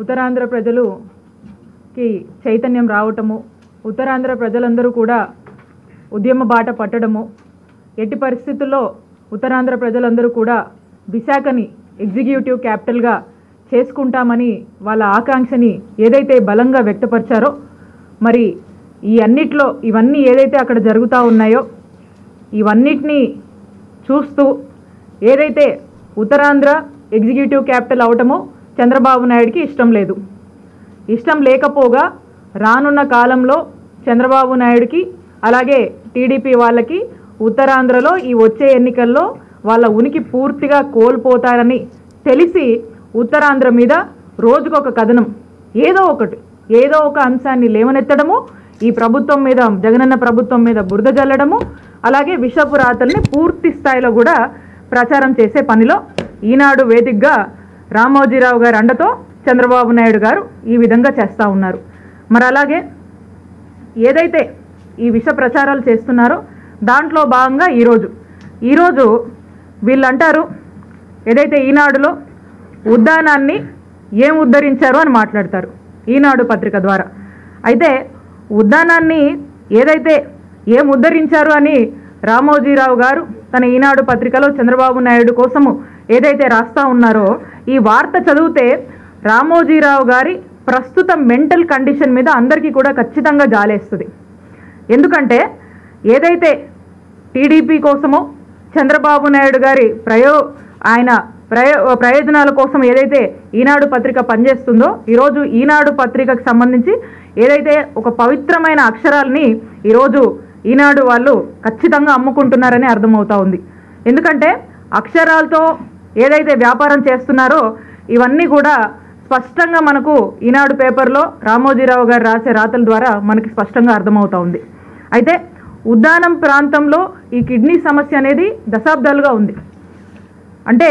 ఉత్తరాంధ్ర ప్రజలుకి చైతన్యం రావటము ఉత్తరాంధ్ర ప్రజలందరూ కూడా ఉద్యమ బాట పట్టడము ఎట్టి పరిస్థితుల్లో ఉత్తరాంధ్ర ప్రజలందరూ కూడా విశాఖని ఎగ్జిక్యూటివ్ క్యాపిటల్గా చేసుకుంటామని వాళ్ళ ఆకాంక్షని ఏదైతే బలంగా వ్యక్తపరిచారో మరి ఈ అన్నిట్లో ఇవన్నీ ఏదైతే అక్కడ జరుగుతూ ఉన్నాయో ఇవన్నిటినీ చూస్తూ ఏదైతే ఉత్తరాంధ్ర ఎగ్జిక్యూటివ్ క్యాపిటల్ అవటమో చంద్రబాబు నాయుడికి ఇష్టం లేదు ఇష్టం లేకపోగా రానున్న కాలంలో చంద్రబాబు నాయుడికి అలాగే టీడీపీ వాళ్ళకి ఉత్తరాంధ్రలో ఈ వచ్చే ఎన్నికల్లో వాళ్ళ ఉనికి పూర్తిగా కోల్పోతారని తెలిసి ఉత్తరాంధ్ర మీద రోజుకొక కథనం ఏదో ఒకటి ఏదో ఒక అంశాన్ని లేవనెత్తడము ఈ ప్రభుత్వం మీద జగనన్న ప్రభుత్వం మీద బురద జల్లడము అలాగే విషపు రాతల్ని పూర్తి స్థాయిలో కూడా ప్రచారం చేసే పనిలో ఈనాడు వేదికగా రామోజీరావు గారి అండతో చంద్రబాబు నాయుడు గారు ఈ విధంగా చేస్తూ ఉన్నారు మరి అలాగే ఏదైతే ఈ విష ప్రచారాలు చేస్తున్నారో దాంట్లో భాగంగా ఈరోజు ఈరోజు వీళ్ళు అంటారు ఏదైతే ఈనాడులో ఉద్దానాన్ని ఏం ఉద్ధరించారు అని మాట్లాడతారు ఈనాడు పత్రిక ద్వారా అయితే ఉద్దానాన్ని ఏదైతే ఏం ఉద్ధరించారు అని రామోజీరావు గారు తన ఈనాడు పత్రికలో చంద్రబాబు నాయుడు కోసము ఏదైతే రాస్తా ఉన్నారో ఈ వార్త చదివితే రామోజీరావు గారి ప్రస్తుత మెంటల్ కండిషన్ మీద అందరికీ కూడా ఖచ్చితంగా జాలేస్తుంది ఎందుకంటే ఏదైతే టీడీపీ కోసమో చంద్రబాబు నాయుడు గారి ప్రయో ఆయన ప్రయో ప్రయోజనాల కోసం ఏదైతే ఈనాడు పత్రిక పనిచేస్తుందో ఈరోజు ఈనాడు పత్రికకు సంబంధించి ఏదైతే ఒక పవిత్రమైన అక్షరాలని ఈరోజు ఈనాడు వాళ్ళు ఖచ్చితంగా అమ్ముకుంటున్నారని అర్థమవుతా ఉంది ఎందుకంటే అక్షరాలతో ఏదైతే వ్యాపారం చేస్తున్నారో ఇవన్నీ కూడా స్పష్టంగా మనకు ఈనాడు పేపర్లో రామోజీరావు గారు రాసే రాతల ద్వారా మనకి స్పష్టంగా అర్థమవుతా ఉంది అయితే ఉద్దానం ప్రాంతంలో ఈ కిడ్నీ సమస్య అనేది దశాబ్దాలుగా ఉంది అంటే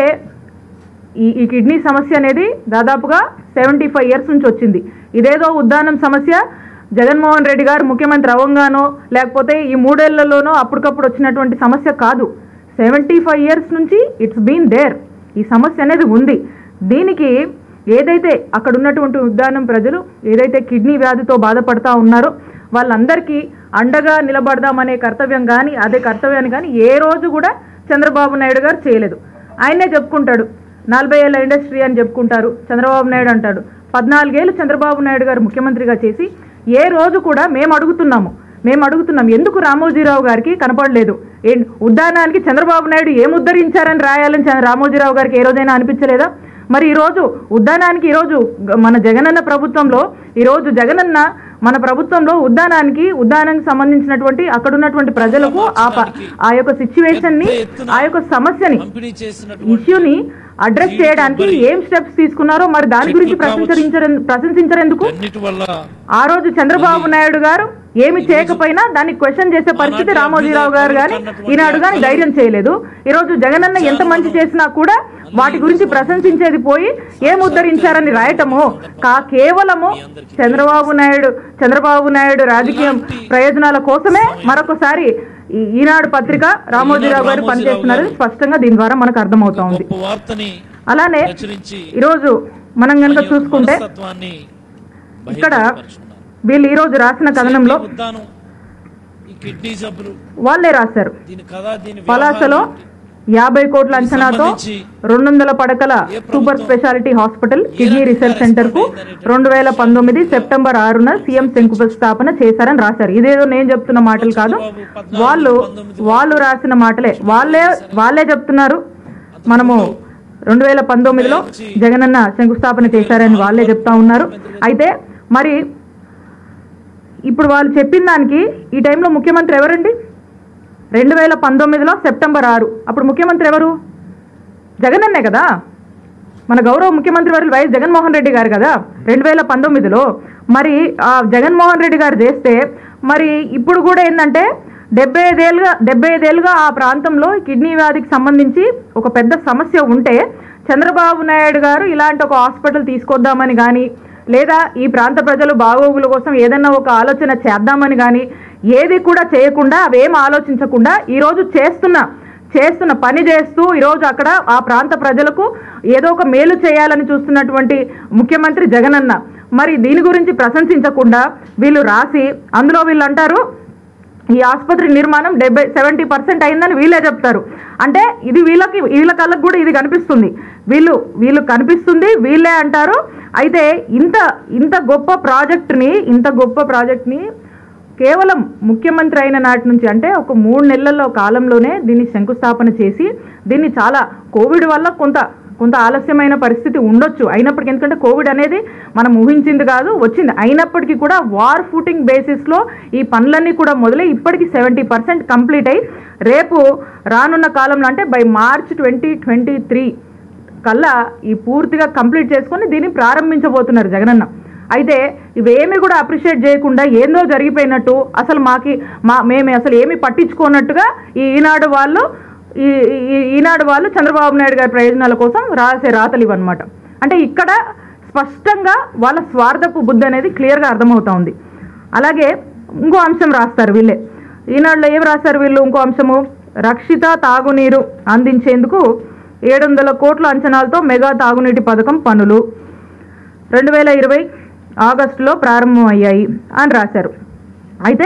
ఈ ఈ కిడ్నీ సమస్య అనేది దాదాపుగా సెవెంటీ ఫైవ్ ఇయర్స్ నుంచి వచ్చింది ఇదేదో ఉద్దానం సమస్య జగన్మోహన్ రెడ్డి గారు ముఖ్యమంత్రి అవ్వంగానో లేకపోతే ఈ మూడేళ్లలోనో అప్పటికప్పుడు వచ్చినటువంటి సమస్య కాదు సెవెంటీ ఫైవ్ ఇయర్స్ నుంచి ఇట్స్ బీన్ దేర్ ఈ సమస్య అనేది ఉంది దీనికి ఏదైతే అక్కడ ఉన్నటువంటి ఉద్దానం ప్రజలు ఏదైతే కిడ్నీ వ్యాధితో బాధపడతా ఉన్నారో వాళ్ళందరికీ అండగా నిలబడదామనే కర్తవ్యం కానీ అదే కర్తవ్యాన్ని కానీ ఏ రోజు కూడా చంద్రబాబు నాయుడు గారు చేయలేదు ఆయనే చెప్పుకుంటాడు నలభై ఏళ్ళ ఇండస్ట్రీ అని చెప్పుకుంటారు చంద్రబాబు నాయుడు అంటాడు పద్నాలుగేళ్ళు చంద్రబాబు నాయుడు గారు ముఖ్యమంత్రిగా చేసి ఏ రోజు కూడా మేము అడుగుతున్నాము మేము అడుగుతున్నాం ఎందుకు రామోజీరావు గారికి కనపడలేదు ఏ ఉద్దానానికి చంద్రబాబు నాయుడు ఏం ఉద్ధరించారని రాయాలని చంద్ర- రామోజీరావు గారికి ఏ రోజైనా అనిపించలేదా మరి ఈరోజు ఉద్దానానికి ఈరోజు గ- మన జగనన్న ప్రభుత్వంలో ఈరోజు జగనన్న మన ప్రభుత్వంలో ఉద్దానానికి ఉద్దానానికి సంబంధించినటువంటి అక్కడ ఉన్నటువంటి ప్రజలకు ఆ ప- ఆ యొక్క సిచ్యువేషన్ ని ఆ యొక్క సమస్యని పంపిణీ చేసినటువంటి ఇష్యూని అడ్రస్ చేయడానికి ఏం స్టెప్స్ తీసుకున్నారో మరి దాని గురించి ప్రశంసించరు ప్రశంసించరెందుకు అన్నిటి వల్ల ఆ రోజు చంద్రబాబు నాయుడు గారు ఏమి చేయకపోయినా దాన్ని క్వశ్చన్ చేసే పరిస్థితి రామోజీరావు గారు కానీ ఈనాడు కానీ ధైర్యం చేయలేదు ఈరోజు జగనన్న ఎంత మంచి చేసినా కూడా వాటి గురించి ప్రశంసించేది పోయి ఏం ఉద్ధరించారని రాయటము కా కేవలము చంద్రబాబు నాయుడు చంద్రబాబు నాయుడు రాజకీయం ప్రయోజనాల కోసమే మరొకసారి ఈ ఈనాడు పత్రిక రామోజీరావు గారు పనిచేస్తున్నారని స్పష్టంగా దీని ద్వారా మనకు అర్థమవుతా ఉంది గొప్ప వార్తని అలానే ప్రచురించి ఈరోజు మనం కనుక చూసుకుంటే మనస్తత్వాన్ని ఇక్కడ బహిరంగపరుచుకున్నారు. వీళ్ళు ఈరోజు రాసిన కథనంలో ఈ ఉద్దానం ఈ కిడ్నీ జబ్బులు వాళ్ళే రాశారు దీని కథ దీని పలాసలో వ్యవహారం ఏంటి? యాభై కోట్ల అంచనాతో సంబంధించి రెండు వందల పడకల super speciality hospital kidney research centre కు రెండు వేల పంతొమ్మిది సెప్టెంబర్ ఆరున సీఎం శంకుస్థాపన చేశారని రాశారు ఇదేదో నేను చెప్తున్న మాటలు కాదు వాళ్ళు వాళ్ళు రాసిన మాటలే వాళ్ళే వాళ్ళే చెప్తున్నారు మనము రెండు వేల పంతొమ్మిదిలో జగనన్న శంకుస్థాపన చేశారని వాళ్ళే చెప్తా ఉన్నారు అయితే మరి ఇప్పుడు వాళ్ళు చెప్పిన దానికి ఈ టైంలో ముఖ్యమంత్రి ఎవరండి రెండు వేల పంతొమ్మిదిలో సెప్టెంబర్ ఆరు అప్పుడు ముఖ్యమంత్రి ఎవరు జగనన్నే కదా మన గౌరవ ముఖ్యమంత్రి వారు వైఎస్ జగన్మోహన్ రెడ్డి గారు కదా రెండు వేల పంతొమ్మిదిలో మరి ఆ జగన్మోహన్ రెడ్డి గారు చేస్తే మరి ఇప్పుడు కూడా ఏంటంటే డెబ్బై ఐదేళ్ళుగా డెబ్బై ఐదేళ్ళుగా ఆ ప్రాంతంలో కిడ్నీ వ్యాధికి సంబంధించి ఒక పెద్ద సమస్య ఉంటే చంద్రబాబు నాయుడు గారు ఇలాంటి ఒక హాస్పిటల్ తీసుకొద్దామని కానీ లేదా ఈ ప్రాంత ప్రజలు బాగోగుల కోసం ఏదన్నా ఒక ఆలోచన చేద్దామని కానీ ఏది కూడా చేయకుండా అవేం ఆలోచించకుండా ఈరోజు చేస్తున్న చేస్తున్న పని చేస్తూ ఈరోజు అక్కడ ఆ ప్రాంత ప్రజలకు ఏదో ఒక మేలు చేయాలని చూస్తున్నటువంటి ముఖ్యమంత్రి జగనన్న మరి దీని గురించి ప్రశంసించకుండా వీళ్ళు రాసి అందులో వీళ్ళు అంటారు ఈ ఆసుపత్రి నిర్మాణం డెబ్బై సెవెంటీ పర్సెంట్ అయిందని వీళ్ళే చెప్తారు అంటే ఇది వీళ్ళకి వీళ్ళ కళ్ళకు కూడా ఇది కనిపిస్తుంది వీళ్ళు వీళ్ళు కనిపిస్తుంది వీళ్ళే అంటారు అయితే ఇంత ఇంత గొప్ప ప్రాజెక్ట్ని ఇంత గొప్ప ప్రాజెక్ట్ని కేవలం ముఖ్యమంత్రి అయిన నాటి నుంచి అంటే ఒక మూడు నెలల్లో కాలంలోనే దీన్ని శంకుస్థాపన చేసి దీన్ని చాలా కోవిడ్ వల్ల కొంత కొంత ఆలస్యమైన పరిస్థితి ఉండొచ్చు అయినప్పటికీ ఎందుకంటే కోవిడ్ అనేది మనం ఊహించింది కాదు వచ్చింది అయినప్పటికీ కూడా వార్ ఫుటింగ్ బేసిస్లో ఈ పనులన్నీ కూడా మొదలై ఇప్పటికి సెవెంటీ పర్సెంట్ కంప్లీట్ అయ్యి రేపు రానున్న కాలంలో అంటే by March twenty twenty three కల్లా ఈ పూర్తిగా కంప్లీట్ చేసుకొని దీన్ని ప్రారంభించబోతున్నారు జగనన్న అయితే ఇవేమి కూడా అప్రిషియేట్ చేయకుండా ఏందో జరిగిపోయినట్టు అసలు మాకి మా మేము అసలు ఏమి పట్టించుకోనట్టుగా ఈ ఈనాడు వాళ్ళు ఈ ఈ- ఈనాడు వాళ్ళు చంద్రబాబు నాయుడు గారి ప్రయోజనాల కోసం రాసే రాతలు ఇవన్నమాట అంటే ఇక్కడ స్పష్టంగా వాళ్ళ స్వార్థపు బుద్ధి అనేది క్లియర్గా అర్థమవుతా ఉంది అలాగే ఇంకో అంశం రాస్తారు వీళ్ళే ఈనాడులో ఏం రాస్తారు వీళ్ళు ఇంకో అంశము రక్షిత తాగునీరు అందించేందుకు ఏడు వందల కోట్ల అంచనాలతో మెగా తాగునీటి పథకం పనులు రెండు వేల ఇరవై ఆగస్టులో ప్రారంభమయ్యాయి అని రాశారు అయితే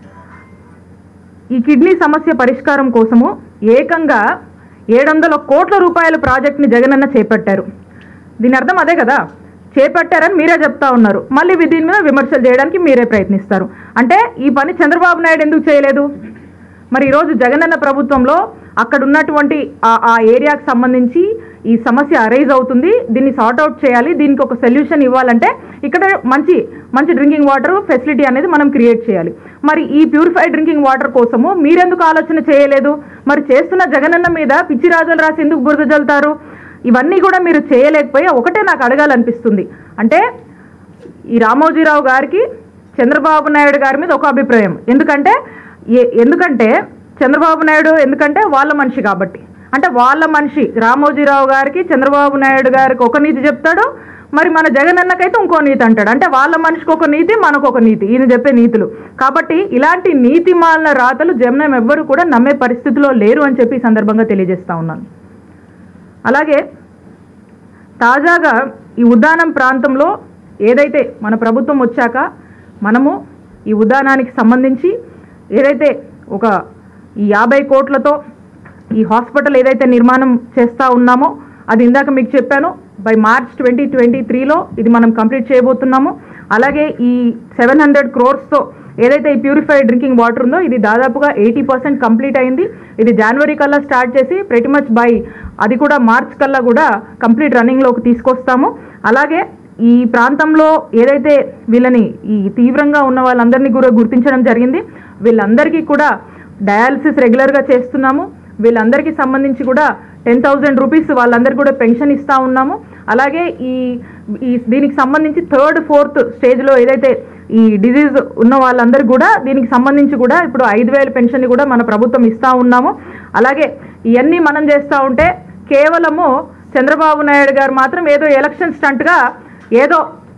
ఈ కిడ్నీ సమస్య పరిష్కారం కోసము ఏకంగా ఏడు వందల కోట్ల రూపాయల ప్రాజెక్ట్ని జగనన్న చేపట్టారు దీని అర్థం అదే కదా చేపట్టారని మీరే చెప్తా ఉన్నారు మళ్ళీ వి- దీని మీద విమర్శలు చేయడానికి మీరే ప్రయత్నిస్తారు అంటే ఈ పని చంద్రబాబు నాయుడు ఎందుకు చేయలేదు మరి ఈరోజు జగనన్న ప్రభుత్వంలో అక్కడ ఉన్నటువంటి ఆ ఆ ఏరియాకి సంబంధించి ఈ సమస్య అరైజ్ అవుతుంది దీన్ని సార్ట్ అవుట్ చేయాలి దీనికి ఒక సొల్యూషన్ ఇవ్వాలంటే ఇక్కడ మంచి మంచి డ్రింకింగ్ వాటర్ ఫెసిలిటీ అనేది మనం క్రియేట్ చేయాలి మరి ఈ ప్యూరిఫైడ్ డ్రింకింగ్ వాటర్ కోసము మీరెందుకు ఆలోచన చేయలేదు మరి చేస్తున్న జగనన్న మీద పిచ్చి రాజులు రాసి ఎందుకు బురద జల్లుతారు ఇవన్నీ కూడా మీరు చేయలేకపోయి ఒకటే నాకు అడగాలనిపిస్తుంది అంటే ఈ రామోజీరావు గారికి చంద్రబాబు నాయుడు గారి మీద ఒక అభిప్రాయం ఎందుకంటే ఏ- ఎందుకంటే చంద్రబాబు నాయుడు ఎందుకంటే వాళ్ళ మనిషి కాబట్టి అంటే వాళ్ళ మనిషి రామోజీరావు గారికి చంద్రబాబు నాయుడు గారికి ఒక నీతి చెప్తాడు మరి మన జగనన్నకైతే ఇంకో నీతి అంటాడు అంటే వాళ్ళ మనిషికి ఒక నీతి మనకు ఒక నీతి ఈయన చెప్పే నీతులు కాబట్టి ఇలాంటి నీతి మాలిన రాతలు జమనం ఎవ్వరు కూడా నమ్మే పరిస్థితిలో లేరు అని చెప్పి ఈ సందర్భంగా తెలియజేస్తా ఉన్నాను అలాగే తాజాగా ఈ ఉద్దానం ప్రాంతంలో ఏదైతే మన ప్రభుత్వం వచ్చాక మనము ఈ ఉద్దానానికి సంబంధించి ఏదైతే ఒక ఈ యాభై కోట్లతో ఈ హాస్పిటల్ ఏదైతే నిర్మాణం చేస్తూ ఉన్నామో అది ఇందాక మీకు చెప్పాను బై మార్చ్ ట్వంటీ ట్వంటీ త్రీలో ఇది మనం కంప్లీట్ చేయబోతున్నాము అలాగే ఈ సెవెన్ హండ్రెడ్ క్రోర్స్తో ఏదైతే ఈ ప్యూరిఫైడ్ డ్రింకింగ్ వాటర్ ఉందో ఇది దాదాపుగా ఎయిటీ పర్సెంట్ కంప్లీట్ అయింది ఇది జనవరి కల్లా స్టార్ట్ చేసి ప్రతి మచ్ బై అది కూడా మార్చ్ కల్లా కూడా కంప్లీట్ రన్నింగ్లోకి తీసుకొస్తాము అలాగే ఈ ప్రాంతంలో ఏదైతే వీళ్ళని ఈ తీవ్రంగా ఉన్న వాళ్ళందరినీ కూడా గుర్తించడం జరిగింది వీళ్ళందరికీ కూడా డయాలసిస్ రెగ్యులర్గా చేస్తున్నాము వీళ్ళందరికీ సంబంధించి కూడా టెన్ థౌజండ్ రూపీస్ వాళ్ళందరికీ కూడా పెన్షన్ ఇస్తూ ఉన్నాము అలాగే ఈ ఈ దీనికి సంబంధించి థర్డ్ ఫోర్త్ స్టేజ్లో ఏదైతే ఈ డిజీజ్ ఉన్న వాళ్ళందరికీ కూడా దీనికి సంబంధించి కూడా ఇప్పుడు ఐదు వేల పెన్షన్ కూడా మన ప్రభుత్వం ఇస్తూ ఉన్నాము అలాగే ఇవన్నీ మనం చేస్తూ ఉంటే కేవలము చంద్రబాబు నాయుడు గారు మాత్రం ఏదో ఎలక్షన్ స్టంట్గా ఏదో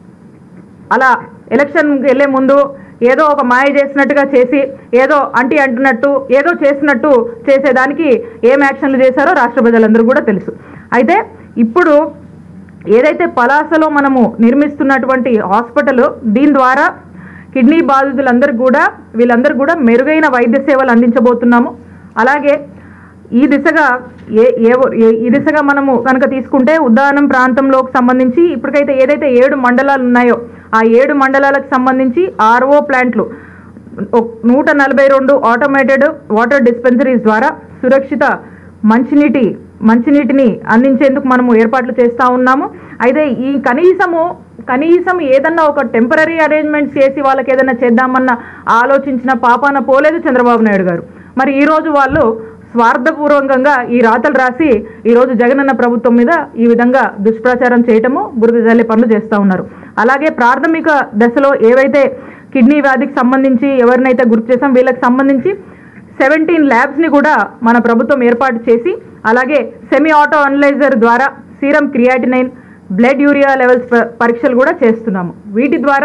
అలా ఎలక్షన్కి వెళ్ళే ముందు ఏదో ఒక మాయ చేసినట్టుగా చేసి ఏదో అంటి అంటున్నట్టు ఏదో చేసినట్టు చేసేదానికి ఏం యాక్షన్లు చేశారో రాష్ట్ర ప్రజలందరూ కూడా తెలుసు అయితే ఇప్పుడు ఏదైతే పలాసలో మనము నిర్మిస్తున్నటువంటి హాస్పిటల్ దీని ద్వారా కిడ్నీ బాధితులందరికీ కూడా వీళ్ళందరూ కూడా మెరుగైన వైద్య సేవలు అందించబోతున్నాము అలాగే ఈ దిశగా ఏ ఏ ఏ- ఈ దిశగా మనము కనుక తీసుకుంటే ఉద్దానం ప్రాంతంలోకి సంబంధించి ఇప్పటికైతే ఏదైతే ఏడు మండలాలు ఉన్నాయో ఆ ఏడు మండలాలకు సంబంధించి ఆర్ఓ ప్లాంట్లు ఒక- నూట నలభై రెండు ఆటోమేటెడ్ వాటర్ డిస్పెన్సరీస్ ద్వారా సురక్షిత మంచినీటి మంచినీటిని అందించేందుకు మనము ఏర్పాట్లు చేస్తూ ఉన్నాము అయితే ఈ కనీసము కనీసం ఏదన్నా ఒక టెంపరీ అరేంజ్మెంట్స్ చేసి వాళ్ళకి ఏదైనా చేద్దామన్న ఆలోచించిన పాపాన పోలేదు చంద్రబాబు నాయుడు గారు మరి ఈ రోజు వాళ్ళు స్వార్థపూర్వకంగా ఈ రాతలు రాసి ఈరోజు జగనన్న ప్రభుత్వం మీద ఈ విధంగా దుష్ప్రచారం చేయటము బురద జల్లే పనులు చేస్తూ ఉన్నారు అలాగే ప్రాథమిక దశలో ఏవైతే కిడ్నీ వ్యాధికి సంబంధించి ఎవరినైతే గుర్తు చేసాం వీళ్ళకి సంబంధించి సెవెంటీన్ ల్యాబ్స్ని కూడా మన ప్రభుత్వం ఏర్పాటు చేసి అలాగే సెమీ ఆటో అనలైజర్ ద్వారా serum creatinine blood urea levels ప- పరీక్షలు కూడా చేస్తున్నాము వీటి ద్వారా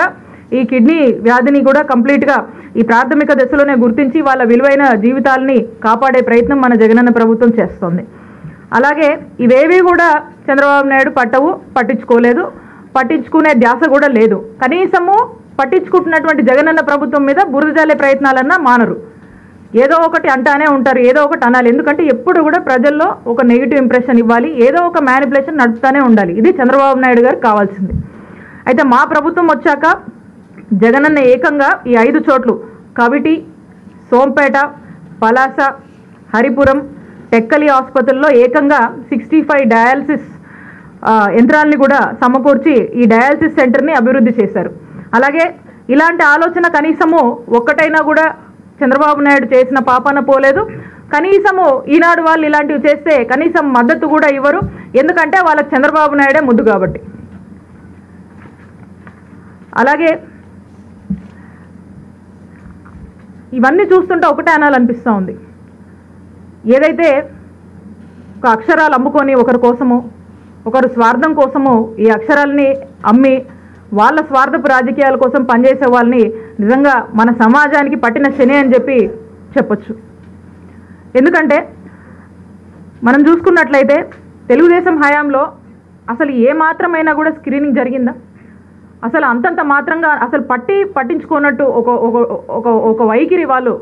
ఈ కిడ్నీ వ్యాధిని కూడా కంప్లీట్గా ఈ ప్రాథమిక దశలోనే గుర్తించి వాళ్ళ విలువైన జీవితాలని కాపాడే ప్రయత్నం మన జగనన్న ప్రభుత్వం చేస్తోంది అలాగే ఇవేవి కూడా చంద్రబాబు నాయుడు పట్టవు పట్టించుకోలేదు పట్టించుకునే ధ్యాస కూడా లేదు కనీసము పట్టించుకుంటున్నటువంటి జగనన్న ప్రభుత్వం మీద బురద జల్లే ప్రయత్నాలన్నా మానరు ఏదో ఒకటి అంటానే ఉంటారు ఏదో ఒకటి అనాలి ఎందుకంటే ఎప్పుడు కూడా ప్రజల్లో ఒక నెగిటివ్ ఇంప్రెషన్ ఇవ్వాలి ఏదో ఒక మ్యానిపులేషన్ నడుపుతానే ఉండాలి ఇది చంద్రబాబు నాయుడు గారికి కావాల్సింది అయితే మా ప్రభుత్వం వచ్చాక జగనన్న ఏకంగా ఈ ఐదు చోట్లు కవిటి సోంపేట పలాస హరిపురం టెక్కలి ఆసుపత్రుల్లో ఏకంగా సిక్స్టీ ఫైవ్ డయాలసిస్ ఆ, యంత్రాల్ని కూడా సమకూర్చి ఈ డయాలసిస్ సెంటర్ని అభివృద్ధి చేశారు అలాగే ఇలాంటి ఆలోచన కనీసము ఒక్కటైనా కూడా చంద్రబాబు నాయుడు చేసిన పాపన పోలేదు కనీసము ఈనాడు వాళ్ళు ఇలాంటివి చేస్తే కనీసం మద్దతు కూడా ఇవ్వరు ఎందుకంటే వాళ్ళకి చంద్రబాబు నాయుడే ముద్దు కాబట్టి అలాగే ఇవన్నీ చూస్తుంటే ఒకటే అనాలనిపిస్తూ ఉంది ఏదైతే ఒక అక్షరాలు అమ్ముకొని ఒకరి కోసము ఒకరు స్వార్థం కోసము ఈ అక్షరాలని అమ్మి వాళ్ళ స్వార్థపు రాజకీయాల కోసం పనిచేసే వాళ్ళని నిజంగా మన సమాజానికి పట్టిన శని అని చెప్పి చెప్పొచ్చు ఎందుకంటే మనం చూసుకున్నట్లయితే తెలుగుదేశం హయాంలో అసలు ఏ మాత్రమైనా కూడా స్క్రీనింగ్ జరిగిందా అసలు అంతంత మాత్రంగా అసలు పట్టి పట్టించుకున్నట్టు ఒక ఒక ఒక ఒక వైఖరి వాళ్ళు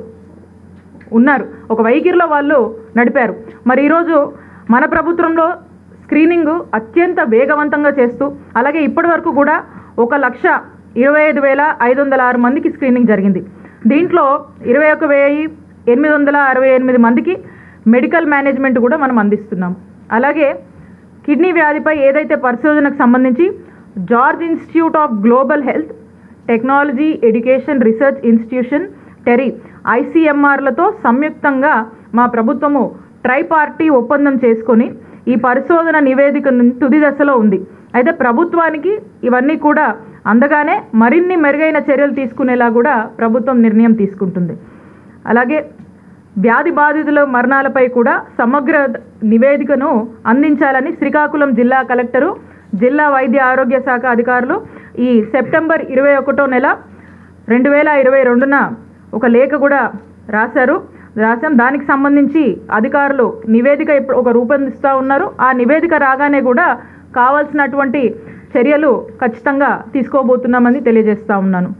ఉన్నారు ఒక వైఖరిలో వాళ్ళు నడిపారు మరి ఈరోజు మన ప్రభుత్వంలో స్క్రీనింగ్ అత్యంత వేగవంతంగా చేస్తూ అలాగే ఇప్పటి వరకు కూడా ఒక లక్ష ఇరవై ఐదు వేల ఐదు వందల ఆరు మందికి స్క్రీనింగ్ జరిగింది దీంట్లో ఇరవై ఒక వెయ్యి ఎనిమిది వందల అరవై ఎనిమిది మందికి మెడికల్ మేనేజ్మెంట్ కూడా మనం అందిస్తున్నాం అలాగే కిడ్నీ వ్యాధిపై ఏదైతే పరిశోధనకు సంబంధించి George Institute of Global Health technology education research institution TERI ఐసీఎంఆర్లతో సంయుక్తంగా మా ప్రభుత్వము ట్రైపార్టీ ఒప్పందం చేసుకొని ఈ పరిశోధన నివేదిక ను- తుది దశలో ఉంది అయితే ప్రభుత్వానికి ఇవన్నీ కూడా అందగానే మరిన్ని మెరుగైన చర్యలు తీసుకునేలా కూడా ప్రభుత్వం నిర్ణయం తీసుకుంటుంది అలాగే వ్యాధి బాధితుల మరణాలపై కూడా సమగ్ర నివేదికను అందించాలని శ్రీకాకుళం జిల్లా కలెక్టరు జిల్లా వైద్య ఆరోగ్య శాఖ అధికారులు ఈ సెప్టెంబర్ ఇరవై ఒకటో నెల రెండు వేల ఇరవై రెండున ఒక లేఖ కూడా రాశారు రాశాం దానికి సంబంధించి అధికారులు నివేదిక ఇప్పుడు ఒక రూపొందిస్తూ ఉన్నారు ఆ నివేదిక రాగానే కూడా కావాల్సినటువంటి చర్యలు ఖచ్చితంగా తీసుకోబోతున్నామని తెలియజేస్తా ఉన్నాను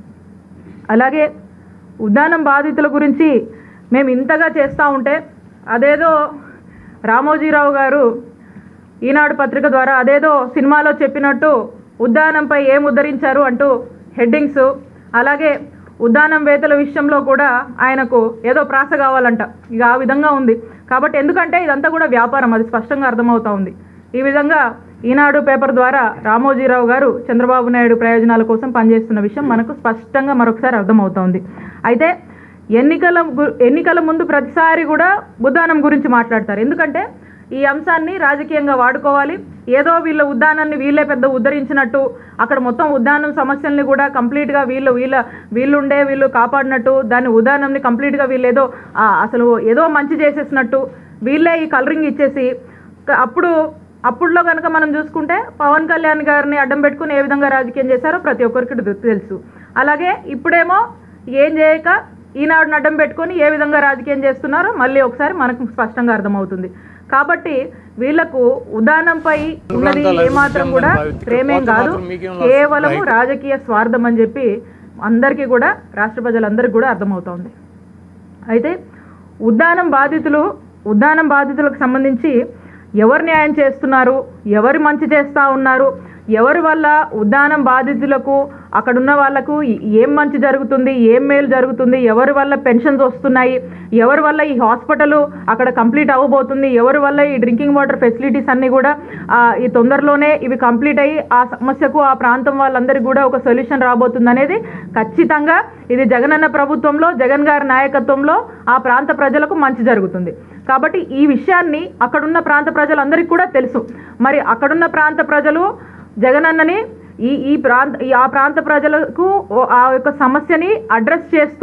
అలాగే ఉద్దానం బాధితుల గురించి మేము ఇంతగా చేస్తూ ఉంటే అదేదో రామోజీరావు గారు ఈనాడు పత్రిక ద్వారా అదేదో సినిమాలో చెప్పినట్టు ఉద్దానంపై ఏం ఉద్ధరించారు అంటూ హెడ్డింగ్స్ అలాగే ఉద్దానం వేతల విషయంలో కూడా ఆయనకు ఏదో ప్రాస కావాలంట ఇక ఆ విధంగా ఉంది కాబట్టి ఎందుకంటే ఇదంతా కూడా వ్యాపారం అది స్పష్టంగా అర్థమవుతా ఉంది ఈ విధంగా ఈనాడు పేపర్ ద్వారా రామోజీరావు గారు చంద్రబాబు నాయుడు ప్రయోజనాల కోసం పనిచేస్తున్న విషయం మనకు స్పష్టంగా మరొకసారి అర్థమవుతోంది అయితే ఎన్నికల గు- ఎన్నికల ముందు ప్రతిసారి కూడా ఉద్దానం గురించి మాట్లాడతారు ఎందుకంటే ఈ అంశాన్ని రాజకీయంగా వాడుకోవాలి ఏదో వీళ్ళ ఉద్దానాన్ని వీళ్ళే పెద్ద ఉద్ధరించినట్టు అక్కడ మొత్తం ఉద్దానం సమస్యల్ని కూడా కంప్లీట్గా వీళ్ళు వీళ్ళ వీళ్ళుండే వీళ్ళు కాపాడినట్టు దాన్ని ఉద్దానంని కంప్లీట్గా వీళ్ళు ఏదో ఆ, అసలు ఏదో మంచి చేసేసినట్టు వీళ్ళే ఈ కలరింగ్ ఇచ్చేసి క- అప్పుడు అప్పుడులో కనుక మనం చూసుకుంటే పవన్ కళ్యాణ్ గారిని అడ్డం పెట్టుకుని ఏ విధంగా రాజకీయం చేశారో ప్రతి ఒక్కరికి తె- తెలుసు అలాగే ఇప్పుడేమో ఏం చేయక ఈనాడుని అడ్డం పెట్టుకొని ఏ విధంగా రాజకీయం చేస్తున్నారో మళ్ళీ ఒకసారి మనకు స్పష్టంగా అర్థమవుతుంది కాబట్టి వీళ్లకు ఉదానంపై ఉన్నది ఏమాత్రం కూడా ప్రేమేం కాదు కేవలము రాజకీయ స్వార్థం అని చెప్పి అందరికీ కూడా రాష్ట్ర ప్రజలందరికీ కూడా అర్థమవుతోంది అయితే ఉద్దానం బాధితులు ఉద్దానం బాధితులకు సంబంధించి ఎవరు న్యాయం చేస్తున్నారు ఎవరు మంచి చేస్తూ ఉన్నారు ఎవరి వల్ల ఉద్దానం బాధితులకు అక్కడున్న వాళ్ళకు ఏం మంచి జరుగుతుంది ఏం మేలు జరుగుతుంది ఎవరి వల్ల పెన్షన్స్ వస్తున్నాయి ఎవరి వల్ల ఈ హాస్పిటల్ అక్కడ కంప్లీట్ అవ్వబోతుంది ఎవరి వల్ల ఈ డ్రింకింగ్ వాటర్ ఫెసిలిటీస్ అన్నీ కూడా ఆ, ఈ తొందరలోనే ఇవి కంప్లీట్ అయ్యి ఆ సమస్యకు ఆ ప్రాంతం వాళ్ళందరికీ కూడా ఒక సొల్యూషన్ రాబోతుంది అనేది ఖచ్చితంగా ఇది జగనన్న ప్రభుత్వంలో జగన్ గారి నాయకత్వంలో ఆ ప్రాంత ప్రజలకు మంచి జరుగుతుంది కాబట్టి ఈ విషయాన్ని అక్కడున్న ప్రాంత ప్రజలందరికీ కూడా తెలుసు మరి అక్కడున్న ప్రాంత ప్రజలు జగనన్నని ఈ ఈ ప్రాంత ఈ ఆ ప్రాంత ప్రజలకు ఓ- ఆ యొక్క సమస్యని అడ్రస్ చేస్తూ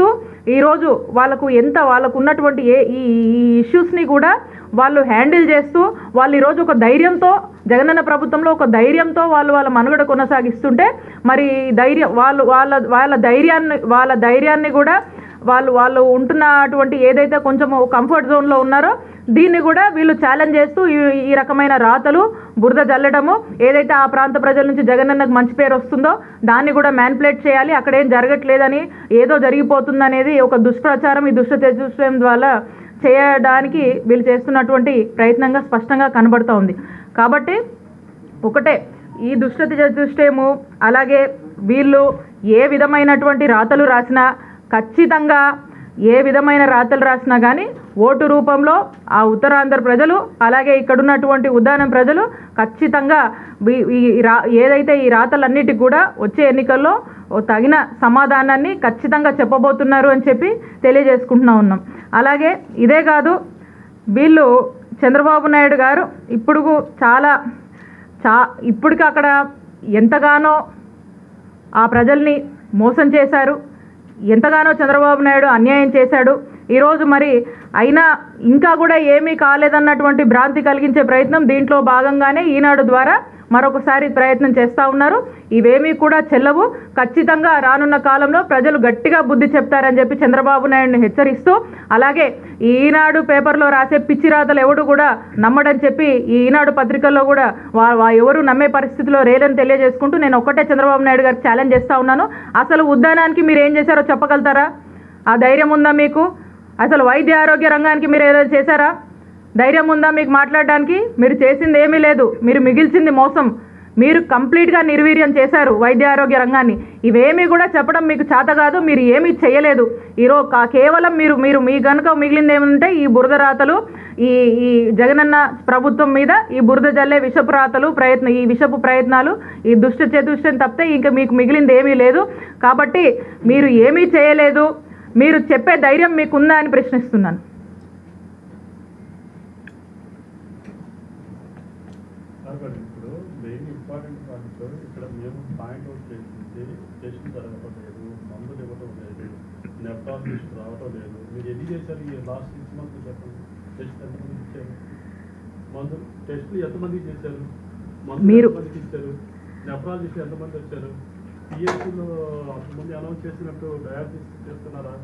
ఈరోజు వాళ్ళకు ఎంత వాళ్ళకు ఉన్నటువంటి ఏ ఈ ఈ ఇష్యూస్ని కూడా వాళ్ళు హ్యాండిల్ చేస్తూ వాళ్ళు ఈరోజు ఒక ధైర్యంతో జగనన్న ప్రభుత్వంలో ఒక ధైర్యంతో వాళ్ళు వాళ్ళ మనుగడ కొనసాగిస్తుంటే మరి ధైర్యం వాళ్ళు వాళ్ళ వాళ్ళ ధైర్యాన్ని వాళ్ళ ధైర్యాన్ని కూడా వాళ్ళు వాళ్ళు ఉంటున్నటువంటి ఏదైతే కొంచెం కంఫర్ట్ జోన్లో ఉన్నారో దీన్ని కూడా వీళ్ళు ఛాలెంజ్ చేస్తూ ఈ ఈ రకమైన రాతలు బురద జల్లడము ఏదైతే ఆ ప్రాంత ప్రజల నుంచి జగనన్నకు మంచి పేరు వస్తుందో దాన్ని కూడా మ్యాన్పులేట్ చేయాలి అక్కడ ఏం జరగట్లేదని ఏదో జరిగిపోతుందనేది ఒక దుష్ప్రచారం ఈ దుష్ట చతుష్టయం ద్వారా చేయడానికి వీళ్ళు చేస్తున్నటువంటి ప్రయత్నంగా స్పష్టంగా కనబడుతూ ఉంది కాబట్టి ఒకటే ఈ దుష్టత చతుష్టయము అలాగే వీళ్ళు ఏ విధమైనటువంటి రాతలు రాసినా ఖచ్చితంగా ఏ విధమైన రాతలు రాసినా కానీ ఓటు రూపంలో ఆ ఉత్తరాంధ్ర ప్రజలు అలాగే ఇక్కడ ఉన్నటువంటి ఉద్దానం ప్రజలు ఖచ్చితంగా వీ- ఈ రా ఏదైతే ఈ రాతలన్నిటికి కూడా వచ్చే ఎన్నికల్లో ఓ తగిన సమాధానాన్ని ఖచ్చితంగా చెప్పబోతున్నారు అని చెప్పి తెలియజేసుకుంటున్నా ఉన్నాం అలాగే ఇదే కాదు వీళ్ళు చంద్రబాబు నాయుడు గారు ఇప్పుడు చాలా చా ఇప్పటికి అక్కడ ఎంతగానో ఆ ప్రజల్ని మోసం చేశారు ఎంతగానో చంద్రబాబు నాయుడు అన్యాయం చేశాడు ఈరోజు మరి అయినా ఇంకా కూడా ఏమీ కాలేదన్నటువంటి భ్రాంతి కలిగించే ప్రయత్నం దీంట్లో భాగంగానే ఈనాడు ద్వారా మరొకసారి ప్రయత్నం చేస్తూ ఉన్నారు ఇవేమీ కూడా చెల్లవు ఖచ్చితంగా రానున్న కాలంలో ప్రజలు గట్టిగా బుద్ధి చెప్తారని చెప్పి చంద్రబాబు నాయుడిని హెచ్చరిస్తూ అలాగే ఈ ఈనాడు పేపర్లో రాసే పిచ్చి రాతలు ఎవడు కూడా నమ్మడని చెప్పి ఈ ఈనాడు పత్రికల్లో కూడా వా వా- ఎవరు నమ్మే పరిస్థితిలో రేలని తెలియజేసుకుంటూ నేను ఒక్కటే చంద్రబాబు నాయుడు గారికి ఛాలెంజ్ చేస్తా ఉన్నాను అసలు ఉద్యానానికి మీరు ఏం చేశారో చెప్పగలుగుతారా ఆ ధైర్యం ఉందా మీకు అసలు వైద్య ఆరోగ్య రంగానికి మీరు ఏదైనా చేశారా ధైర్యం ఉందా మీకు మాట్లాడడానికి మీరు చేసింది ఏమీ లేదు మీరు మిగిల్చింది మోసం మీరు కంప్లీట్గా నిర్వీర్యం చేశారు వైద్య ఆరోగ్య రంగాన్ని ఇవేమీ కూడా చెప్పడం మీకు చేత కాదు మీరు ఏమీ చేయలేదు ఈరో కా- కేవలం మీరు మీరు మీ గనుక మిగిలింది ఏమంటే ఈ బురద రాతలు ఈ ఈ జగనన్న ప్రభుత్వం మీద ఈ బురద జల్లే విషపు రాతలు ప్రయత్నం ఈ విషపు ప్రయత్నాలు ఈ దుష్ట చతుష్టం తప్పితే ఇంకా మీకు మిగిలింది ఏమీ లేదు కాబట్టి మీరు ఏమీ చేయలేదు మీరు చెప్పే ధైర్యం మీకుందా అని ప్రశ్నిస్తున్నాను కాబట్టి ఇప్పుడు మెయిన్ ఇంపార్టెంట్ పాయింట్ ఇక్కడ మేము పాయింట్ అవుట్ చేసింది టెస్ట్ జరగట్లేదు మందులు ఇవ్వటం లేదు నెప్టాలజిస్ట్ రావటం లేదు మీరు ఎన్ని చేశారు ఈ లాస్ట్ సిక్స్ మంత్స్ చెప్పండి టెస్ట్ ఎంతమంది ఇచ్చారు మందులు టెస్ట్లు ఎంతమంది చేశారు మందులు మీరు- ఎంతమందికి ఇచ్చారు నెప్రాలజిస్ట్ ఎంతమంది వచ్చారు పిఎస్సీలో అంతమంది అనౌన్స్ చేసినట్టు డయాలసిస్ చేస్తున్నారా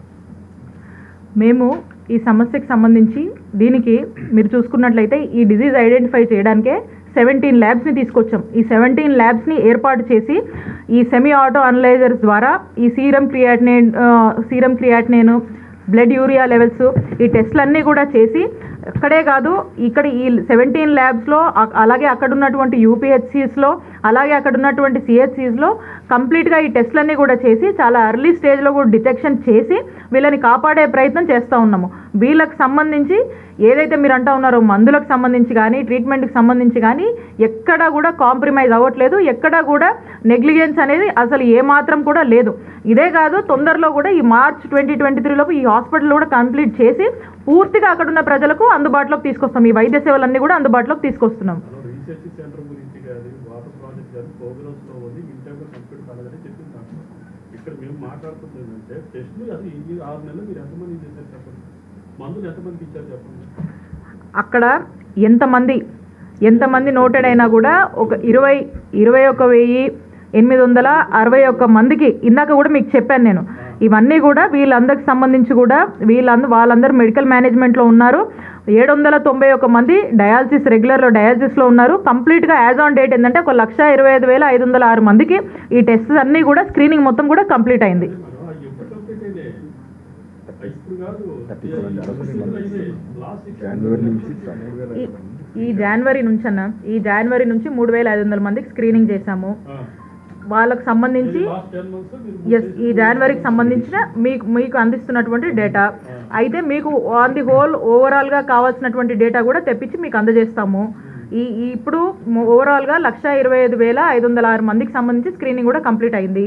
మేము ఈ సమస్యకు సంబంధించి దీనికి మీరు చూసుకున్నట్లయితే ఈ డిజీజ్ ఐడెంటిఫై చేయడానికే సెవెంటీన్ ల్యాబ్స్ని తీసుకొచ్చాం ఈ సెవెంటీన్ ల్యాబ్స్ని ఏర్పాటు చేసి ఈ సెమీ ఆటో అనలైజర్స్ ద్వారా ఈ serum creatinine serum creatinine blood urea levels ఈ టెస్ట్లన్నీ కూడా చేసి అక్కడే కాదు ఇక్కడ ఈ సెవెంటీన్ ల్యాబ్స్లో అలాగే అక్కడ ఉన్నటువంటి యూపీహెచ్సిస్లో అలాగే అక్కడ ఉన్నటువంటి సిహెచ్సిస్లో కంప్లీట్గా ఈ టెస్ట్లన్నీ కూడా చేసి చాలా ఎర్లీ స్టేజ్లో కూడా డిటెక్షన్ చేసి వీళ్ళని కాపాడే ప్రయత్నం చేస్తూ ఉన్నాము వీళ్ళకి సంబంధించి ఏదైతే మీరు అంటా ఉన్నారో మందులకు సంబంధించి కానీ ట్రీట్మెంట్కి సంబంధించి కానీ ఎక్కడా కూడా కాంప్రమైజ్ అవ్వట్లేదు ఎక్కడా కూడా నెగ్లిజెన్స్ అనేది అసలు ఏమాత్రం కూడా లేదు ఇదే కాదు తొందరలో కూడా ఈ మార్చ్ ట్వంటీ ట్వంటీ త్రీలోపు ఈ హాస్పిటల్ కూడా కంప్లీట్ చేసి పూర్తిగా అక్కడ ఉన్న ప్రజలకు అందుబాటులోకి తీసుకొస్తాం ఈ వైద్య సేవలన్నీ కూడా అందుబాటులోకి తీసుకొస్తున్నాం మనం రీసెర్చ్ సెంటర్ గురించి కానీ వాటర్ ప్రాజెక్ట్ కానీ ప్రోగ్రామ్స్లో ఉంది ఇంటర్వ్యూ కంప్లీట్ కాలేదని చెప్పింది నాకు ఇక్కడ మేము మాట్లాడుతుంది ఏంటంటే టెస్ట్లు అసలు ఈ ఆరు నెలలు మీరు ఎంతమంది చేశారు చెప్పండి మందులు ఎంతమందికి ఇచ్చారు చెప్పండి అక్కడ ఎంతమంది ఎంతమంది నోటెడ్ అయినా కూడా ఒక ఇరవై ఇరవై ఒక వెయ్యి ఎనిమిది వందల అరవై ఒక్క మందికి ఇందాక కూడా మీకు చెప్పాను నేను ఇవన్నీ కూడా వీళ్ళందరికి సంబంధించి కూడా వీళ్ళంద వాళ్ళందరూ మెడికల్ మేనేజ్మెంట్లో ఉన్నారు ఏడు వందల తొంభై ఒక్క మంది డయాలసిస్ రెగ్యులర్లో డయాలసిస్లో ఉన్నారు కంప్లీట్గా యాజ్ ఆన్ డేట్ ఏంటంటే ఒక లక్ష ఇరవై ఐదు వేల ఐదు వందల ఆరు మందికి ఈ టెస్ట్ అన్నీ కూడా స్క్రీనింగ్ మొత్తం కూడా కంప్లీట్ అయింది మనం అవి ఎప్పుడు కంప్లీట్ అయినాయి అవి ఇప్పుడు కాదు థర్టీ సెవెన్ లాస్ట్ సిక్స్ జనవరి నుంచి పన్నెండు వేల ఈ- ఈ జనవరి నుంచి అన్న ఈ జనవరి నుంచి మూడు వేల ఐదు వందల మందికి స్క్రీనింగ్ చేశాము వాళ్ళకు సంబంధించి లాస్ట్ టెన్ మంత్స్ మీరు ఎస్ ఈ జనవరికి సంబంధించిన మీకు మీకు అందిస్తున్నటువంటి డేటా అయితే మీకు ఆన్ ది హోల్ ఓవరాల్గా కావాల్సినటువంటి డేటా కూడా తెప్పించి మీకు అందజేస్తాము ఈ ఈ ఇప్పుడు ఓవరాల్గా లక్ష ఇరవై ఐదు వేల ఐదు వందల ఆరు మందికి సంబంధించి స్క్రీనింగ్ కూడా కంప్లీట్ అయింది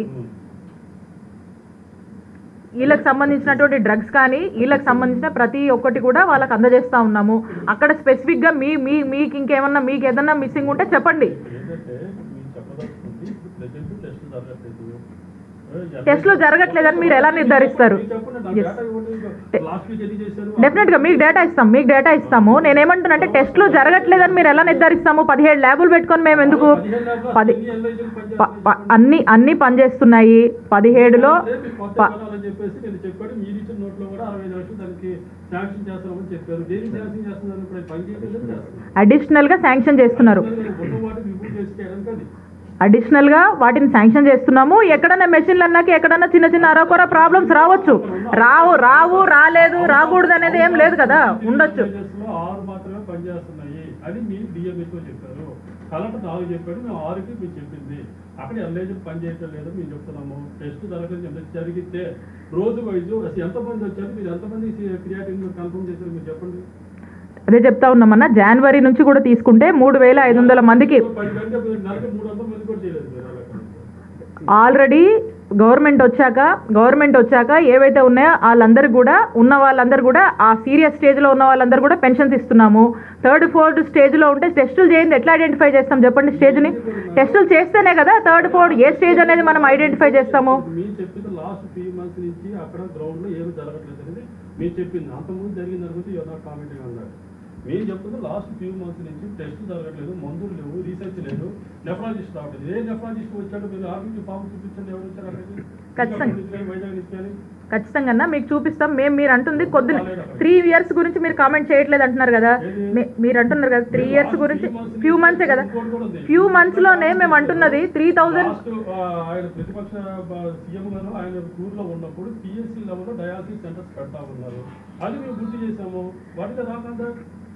వీళ్ళకి సంబంధించినటువంటి డ్రగ్స్ కానీ వీళ్ళకి సంబంధించిన ప్రతి ఒక్కటి కూడా వాళ్ళకి అందజేస్తూ ఉన్నాము అక్కడ స్పెసిఫిక్గా మీ మీ మీకు ఇంకేమన్నా మీకు ఏదన్నా మిస్సింగ్ ఉంటే చెప్పండి ఏంటంటే మీరు చెప్పదలుచుకుంది ఇప్పుడు ప్రజెంట్ టెస్ట్ జరగట్లేదు టెస్టులు జరగట్లేదని మీరు ఎలా నిర్ధారిస్తారు Yes. డెఫినెట్గా మీకు డేటా ఇస్తాం మీకు డేటా ఇస్తాము నేనేమంటున్నా అంటే టెస్టులు జరగట్లేదని మీరు ఎలా నిర్ధారిస్తాము పదిహేడు ల్యాబులు పెట్టుకొని మేము ఎందుకు పది ప- ప- అన్ని అన్ని పనిచేస్తున్నాయి పదిహేడులో ప- చెప్పేసి నేను చెప్పాడు మీరు ఇచ్చిన నోట్లో కూడా అరవై ఐదు లక్షలు దానికి శాంక్షన్ చేస్తామని చెప్పారు దేనికి శాంక్షన్ చేస్తున్నారు ఇప్పుడు అది పని చేయలేదు చేస్తున్నారు అడిషనల్గా శాంక్షన్ చేస్తున్నారు ఉన్న వాటిని రిమూవ్ చేసి చేయడానికి అది అడిషనల్గా వాటిని శాంక్షన్ చేస్తున్నాము ఎక్కడన్నా మెషిన్లు అన్నాక ఎక్కడన్నా చిన్న చిన్న అరకొర ప్రాబ్లమ్స్ రావచ్చు రావు రావు రాలేదు రాకూడదు అనేది ఏం లేదు కదా ఉండొచ్చు విలేజెస్ లో ఆరు మాత్రమే పనిచేస్తున్నాయి అని మీ డిఎంఏతో చెప్పారు కలెక్టర్ నాలుగు చెప్పాడు మేము ఆరుకి మీరు చెప్పింది అక్కడ ఎల్ఐజీ పని చేయటం లేదు మేము చెప్తున్నాము టెస్ట్ జరగదు ఎంత జరిగితే రోజు వైజ్ అసలు ఎంతమంది వచ్చారు మీరు ఎంతమంది క్రియాటివ్ కన్ఫర్మ్ చేశారు మీరు చెప్పండి అదే చెప్తా ఉన్నామన్నా జనవరి నుంచి కూడా తీసుకుంటే మూడు వేల ఐదు వందల మందికి పది గంటల నెలకి మూడు వందల మంది కూడా చేయలేదు మీరు అలా ఆల్రెడీ గవర్నమెంట్ వచ్చాక గవర్నమెంట్ వచ్చాక ఏవైతే ఉన్నాయో వాళ్ళందరూ కూడా ఉన్న వాళ్ళందరూ కూడా ఆ సీరియస్ స్టేజ్లో ఉన్న వాళ్ళందరూ కూడా పెన్షన్స్ ఇస్తున్నాము థర్డ్ ఫోర్త్ స్టేజ్లో ఉంటే టెస్టులు చేయండి ఎట్లా ఐడెంటిఫై చేస్తాం చెప్పండి స్టేజ్ని టెస్టులు చేస్తేనే కదా థర్డ్ ఫోర్త్ ఏ స్టేజ్ అనేది మనం ఐడెంటిఫై చేస్తాము మీరు చెప్పింది లాస్ట్ త్రీ మంత్స్ నుంచి అక్కడ గ్రౌండ్ లో ఏమి జరగట్లేదు అనేది మీరు చెప్పింది అంతకుముందు జరిగింది అనుకుంటే యువర్ నాట్ కామెంటింగ్ అన్నారు మీరు చెప్తుంది లాస్ట్ ఫ్యూ మంత్స్ నుంచి టెస్ట్ జరగట్లేదు మందులు లేవు రీసెర్చ్ లేదు నెఫ్రాలజిస్ట్ రావట్లేదు ఏ నెఫ్రాలజిస్ట్ వచ్చాడు మీరు ఆర్మీ ఫామ్ చూపించండి ఎవరు వచ్చారు అక్కడికి ఖచ్చితంగా. శ్రీకాకుళం నుంచి కానీ, వైజాగ్ నుంచి కానీ ఖచ్చితంగా మీకు చూపిస్తాం మేము మీరు అంటుంది కొద్ది త్రీ ఇయర్స్ గురించి మీరు కామెంట్ చేయట్లేదు అంటున్నారు కదా మీ- మీరు అంటున్నారు కదా త్రీ ఇయర్స్ గురించి ఫ్యూ మంత్సే కదా ఫ్యూ మంత్స్లోనే మేము అంటున్నది త్రీ థౌజండ్ లాస్ట్ ఆ, ఆయన ప్రతిపక్ష సీఎం గారు ఆయన టూర్ లో ఉన్నప్పుడు పిఎస్సీ లెవెల్లో డయాలసిస్ సెంటర్స్ పెడతా ఉన్నారు అది మేము గుర్తు చేసాము వాటికి రాకుండా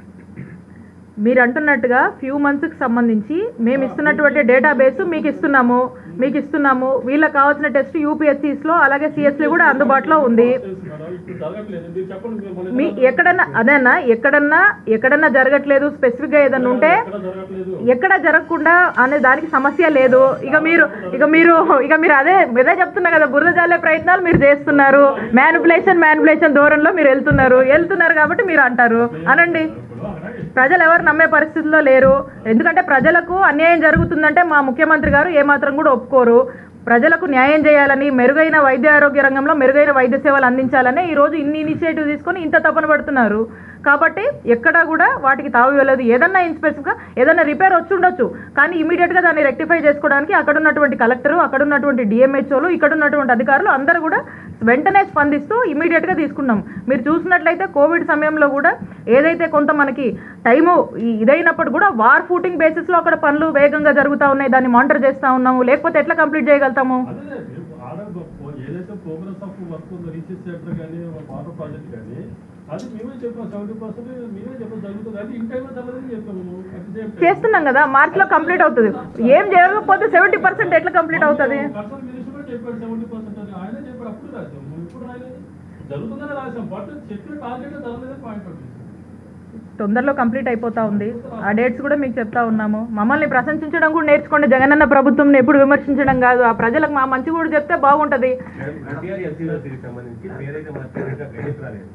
మీరు అంటున్నట్టుగా ఫ్యూ మంత్స్కి సంబంధించి మేము ఇస్తున్నటువంటి డేటాబేస్ మీకు ఇస్తున్నాము మీకు ఇస్తున్నాము వీళ్ళకి కావాల్సిన టెస్ట్ యూపీఎస్సీస్లో అలాగే సిఎస్లో కూడా అందుబాటులో ఉంది చేస్తున్నారు. ఇప్పుడు జరగట్లేదు మీరు చెప్పండి మీరు మళ్ళీ మీ ఎక్కడన్నా అదేనా ఎక్కడన్నా ఎక్కడన్నా జరగట్లేదు స్పెసిఫిక్గా ఏదన్నా ఉంటే ఎక్కడ జరగట్లేదు ఎక్కడ జరగకుండా అనే దానికి సమస్య లేదు ఇక మీరు ఇక మీరు ఇక మీరు అదే ఇదే చెప్తున్నా కదా బురద జల్లే ప్రయత్నాలు మీరు చేస్తున్నారు మ్యానిపులేషన్ మ్యానిపులేషన్ దూరంలో మీరు వెళ్తున్నారు వెళ్తున్నారు కాబట్టి మీరు అంటారు అనండి ఇప్పుడు అక్కడ ప్రజలు ఎవరు నమ్మే పరిస్థితిలో లేరు ఎందుకంటే ప్రజలకు అన్యాయం జరుగుతుందంటే మా ముఖ్యమంత్రి గారు ఏమాత్రం కూడా ఒప్పుకోరు ప్రజలకు న్యాయం చేయాలని మెరుగైన వైద్య ఆరోగ్య రంగంలో మెరుగైన వైద్య సేవలు అందించాలని ఈరోజు ఇన్ని ఇనిషియేటివ్ తీసుకొని ఇంత తపన పడుతున్నారు కాబట్టి ఎక్కడా కూడా వాటికి తావు ఇవ్వలేదు ఏదన్నా ఇన్స్పెసిఫిక్గా ఏదన్నా రిపేర్ వచ్చి ఉండొచ్చు కానీ ఇమీడియట్గా దాన్ని రెక్టిఫై చేసుకోవడానికి అక్కడ ఉన్నటువంటి కలెక్టరు అక్కడ ఉన్నటువంటి డిఎంహెచ్ఓలు ఇక్కడ ఉన్నటువంటి అధికారులు అందరూ కూడా వెంటనే స్పందిస్తూ ఇమీడియట్గా తీసుకున్నాం మీరు చూసినట్లయితే కోవిడ్ సమయంలో కూడా ఏదైతే కొంత మనకి టైము ఈ- ఇదైనప్పుడు కూడా వార్ ఫూటింగ్ బేసిస్లో అక్కడ పనులు వేగంగా జరుగుతూ ఉన్నాయి దాన్ని మానిటర్ చేస్తూ ఉన్నాము లేకపోతే ఎట్లా కంప్లీట్ చేయగలుగుతాము అదే మీరు ఆడ పో- ఏదైతే ప్రోగ్రెస్ ఆఫ్ వర్క్ ఉందో రీసెర్చ్ సెంటర్ కానీ వాటర్ ప్రాజెక్ట్ కానీ అది మేమే చెప్పాం సెవెంటీ పర్సెంట్ మేమే చెప్పాం జరుగుతుంది అది ఇన్ టైంలో జరగదని చెప్పాము at the same time. చేస్తున్నాం కదా మార్చిలో కంప్లీట్ అవుతుంది ఏం చేయకపోతే సెవెంటీ పర్సెంట్ ఎట్లా కంప్లీట్ అవుతుంది పర్సనల్ మినిస్టర్ కూడా చెప్పాడు సెవెంటీ పర్సెంట్ అని ఆయన చెప్పాడు అప్పుడు రాసాము ఇప్పుడు రాయలేదు జరుగుతుందని రాసాం బట్ చెప్పిన టార్గెట్ జరగలేదని పాయింట్ అవుట్ చేసాం తొందరలో కంప్లీట్ అయిపోతా ఉంది ఆ డేట్స్ కూడా మీకు చెప్తా ఉన్నాము మమ్మల్ని ప్రశంసించడం కూడా నేర్చుకోండి జగనన్న ప్రభుత్వం ఎప్పుడు విమర్శించడం కాదు ఆ ప్రజలకు మా మంచి కూడా చెప్తే బాగుంటుంది ఎన్టీఆర్ ఎస్సీకి సంబంధించి పేరైతే మార్చారు ఇంకా క్రెడిట్ రాలేదు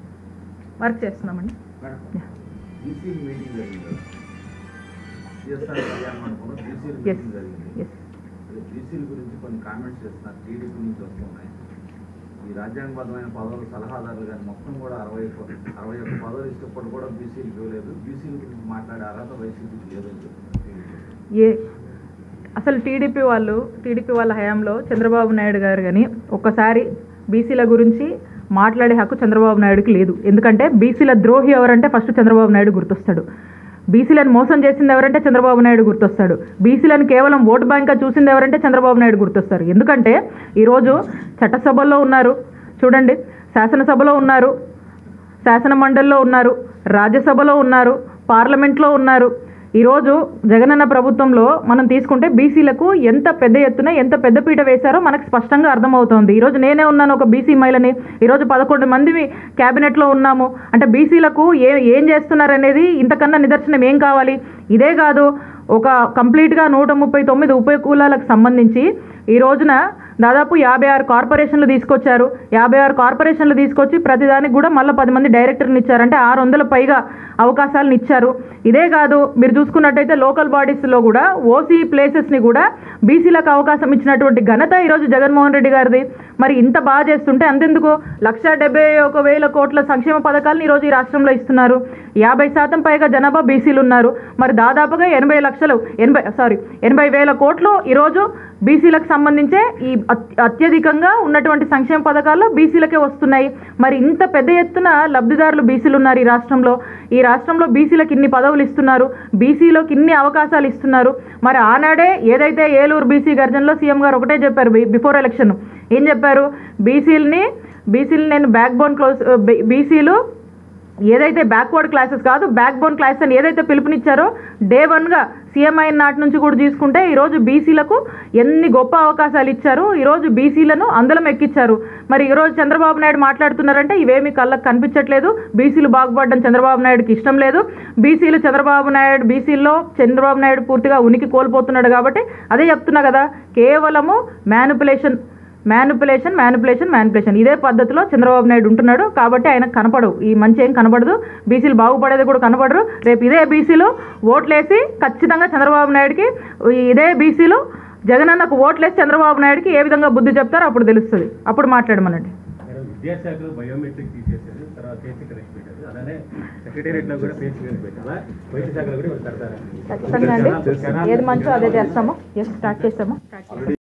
వర్క్ చేస్తున్నామండి బీసీ మీటింగ్ జరిగింది సిఎస్ఆర్ కళ్యాణ మండపంలో బీసీల ఎస్ మీటింగ్ జరిగింది ఎస్ అదే బీసీల గురించి కొన్ని కామెంట్స్ చేస్తున్నారు టీడీపీ నుంచి వస్తున్నాయి ఈ రాజ్యాంగబద్ధమైన పదవులు సలహాదారులు కానీ మొత్తం కూడా అరవై ఒక్క- అరవై ఒక్క పదవులు ఇష్టపడి కూడా బీసీలకు ఇవ్వలేదు బీసీల గురించి మాట్లాడే అర్హత వైసీపీకి లేదని చెప్తున్నారు ఏ అసలు టీడీపీ వాళ్ళు టీడీపీ వాళ్ళ హయాంలో చంద్రబాబు నాయుడు గారు కానీ ఒక్కసారి బీసీల గురించి మాట్లాడే హక్కు చంద్రబాబు నాయుడుకి లేదు ఎందుకంటే బీసీల ద్రోహి ఎవరంటే ఫస్ట్ చంద్రబాబు నాయుడు గుర్తొస్తాడు బీసీలను మోసం చేసింది ఎవరంటే చంద్రబాబు నాయుడు గుర్తొస్తాడు బీసీలను కేవలం ఓటు బ్యాంక్గా చూసింది ఎవరంటే చంద్రబాబు నాయుడు గుర్తొస్తారు ఎందుకంటే ఈరోజు చట్టసభల్లో ఉన్నారు చూడండి శాసనసభలో ఉన్నారు శాసన మండలిలో ఉన్నారు రాజ్యసభలో ఉన్నారు పార్లమెంట్లో ఉన్నారు ఈరోజు జగనన్న ప్రభుత్వంలో మనం తీసుకుంటే బీసీలకు ఎంత పెద్ద ఎత్తున ఎంత పెద్ద పీట వేశారో మనకు స్పష్టంగా అర్థమవుతోంది ఈరోజు నేనే ఉన్నాను ఒక బీసీ మహిళని ఈరోజు పదకొండు మంది క్యాబినెట్లో ఉన్నాము అంటే బీసీలకు ఏ ఏం చేస్తున్నారనేది ఇంతకన్నా నిదర్శనం ఏం కావాలి ఇదే కాదు ఒక కంప్లీట్గా నూట ముప్పై తొమ్మిది ఉప కులాలకు సంబంధించి ఈ రోజున దాదాపు యాభై ఆరు కార్పొరేషన్లు తీసుకొచ్చారు యాభై ఆరు కార్పొరేషన్లు తీసుకొచ్చి ప్రతిదానికి కూడా మళ్ళీ పది మంది డైరెక్టర్ని ఇచ్చారు అంటే ఆరు వందల పైగా అవకాశాలను ఇచ్చారు ఇదే కాదు మీరు చూసుకున్నట్టయితే లోకల్ బాడీస్లో కూడా ఓసీ ప్లేసెస్ని కూడా బీసీలకు అవకాశం ఇచ్చినటువంటి ఘనత ఈరోజు జగన్మోహన్ రెడ్డి గారిది మరి ఇంత బాగా చేస్తుంటే అంతెందుకు లక్ష డెబ్బై ఒక వేల కోట్ల సంక్షేమ పథకాలను ఈరోజు ఈ రాష్ట్రంలో ఇస్తున్నారు యాభై శాతం పైగా జనాభా బీసీలు ఉన్నారు మరి దాదాపుగా ఎనభై లక్షలు ఎనభై సారీ ఎనభై వేల కోట్లు ఈరోజు బీసీలకు సంబంధించే ఈ అత్- అత్యధికంగా ఉన్నటువంటి సంక్షేమ పథకాల్లో బీసీలకే వస్తున్నాయి మరి ఇంత పెద్ద ఎత్తున లబ్ధిదారులు బీసీలు ఉన్నారు ఈ రాష్ట్రంలో ఈ రాష్ట్రంలో బీసీలకు ఇన్ని పదవులు ఇస్తున్నారు బీసీలోకి ఇన్ని అవకాశాలు ఇస్తున్నారు మరి ఆనాడే ఏదైతే ఏలూరు బీసీ గర్జనలో సీఎం గారు ఒకటే చెప్పారు బిఫోర్ ఎలక్షన్ ఏం చెప్పారు బీసీలని బీసీలు నేను బ్యాక్ బోన్ క్లోజ్ బీసీలు ఏదైతే బ్యాక్వర్డ్ క్లాసెస్ కాదు బ్యాక్ బోన్ క్లాసెస్ అని ఏదైతే పిలుపునిచ్చారో డే వన్గా సీఎం అయిన నాటి నుంచి కూడా తీసుకుంటే ఈరోజు బీసీలకు ఎన్ని గొప్ప అవకాశాలు ఇచ్చారు ఈరోజు బీసీలను అందలం ఎక్కించారు మరి ఈరోజు చంద్రబాబు నాయుడు మాట్లాడుతున్నారంటే ఇవేమి కళ్ళకు కనిపించట్లేదు బీసీలు బాగుపడడం చంద్రబాబు నాయుడుకి ఇష్టం లేదు బీసీలు చంద్రబాబు నాయుడు బీసీల్లో చంద్రబాబు నాయుడు పూర్తిగా ఉనికి కోల్పోతున్నాడు కాబట్టి అదే చెప్తున్నా కదా కేవలము మ్యానిపులేషన్ మ్యానిపులేషన్ మ్యానిపులేషన్ మ్యానిపులేషన్ ఇదే పద్ధతిలో చంద్రబాబు నాయుడు ఉంటున్నాడు కాబట్టి ఆయన కనపడవు ఈ మంచి ఏం కనపడదు బీసీలు బాగుపడేది కూడా కనపడరు రేపు ఇదే బీసీలు ఓట్లేసి ఖచ్చితంగా చంద్రబాబు నాయుడుకి ఇదే బీసీలు జగనన్నకు ఓట్లేసి చంద్రబాబు నాయుడుకి ఏ విధంగా బుద్ధి చెప్తారో అప్పుడు తెలుస్తుంది అప్పుడు మాట్లాడమనండి మేడం విద్యాశాఖలో బయోమెట్రిక్ తీసేశారు తర్వాత ఫేస్ కరెక్ట్ పెట్టారు అలానే సెక్రటేరియట్ లో కూడా ఫేస్ కరెక్ట్ పెట్టాలా వైద్య శాఖలో కూడా ఇవాళ పెడతారా ఖచ్చితంగా అండి ఏది మంచో అదే చేస్తాము ఎస్ స్టార్ట్ చేస్తాము